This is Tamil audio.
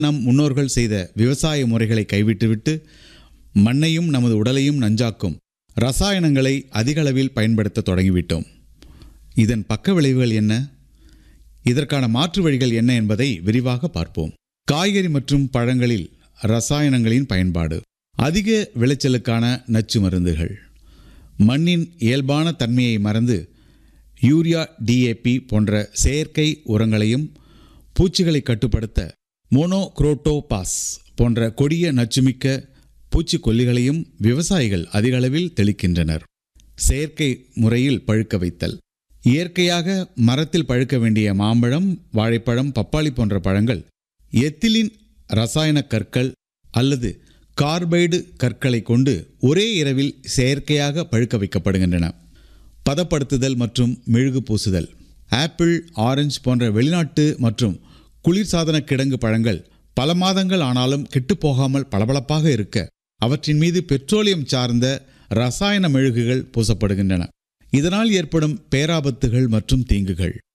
நம் முன்னோர்கள் செய்த விவசாய முறைகளை கைவிட்டுவிட்டு மண்ணையும் நமது உடலையும் நஞ்சாக்கும் ரசாயனங்களை அதிக அளவில் பயன்படுத்த தொடங்கிவிட்டோம் இதன் பக்க விளைவுகள் என்ன இதற்கான மாற்று வழிகள் என்ன என்பதை விரிவாக பார்ப்போம் காய்கறி மற்றும் பழங்களில் ரசாயனங்களின் பயன்பாடு அதிக விளைச்சலுக்கான நச்சு மருந்துகள் மண்ணின் இயல்பான தன்மையை மறந்து யூரியா டிஏபி போன்ற செயற்கை உரங்களையும் பூச்சிகளை கட்டுப்படுத்த மோனோக்ரோட்டோபாஸ் போன்ற கொடிய நச்சுமிக்க பூச்சிக்கொல்லிகளையும் விவசாயிகள் அதிக அளவில் தெளிக்கின்றனர் செயற்கை முறையில் பழுக்க வைத்தல் இயற்கையாக மரத்தில் பழுக்க வேண்டிய மாம்பழம் வாழைப்பழம் பப்பாளி போன்ற பழங்கள் எத்திலின் ரசாயன கற்கள் அல்லது கார்பைடு கற்களை கொண்டு ஒரே இரவில் செயற்கையாக பழுக்க வைக்கப்படுகின்றன பதப்படுத்துதல் மற்றும் மெழுகு பூசுதல் ஆப்பிள் ஆரஞ்சு போன்ற வெளிநாட்டு மற்றும் குளிர்சாதன கிடங்கு பழங்கள் பல மாதங்கள் ஆனாலும் கெட்டுப்போகாமல் பளபளப்பாக இருக்க அவற்றின் மீது பெட்ரோலியம் சார்ந்த ரசாயன மெழுகுகள் பூசப்படுகின்றன இதனால் ஏற்படும் பேராபத்துகள் மற்றும் தீங்குகள்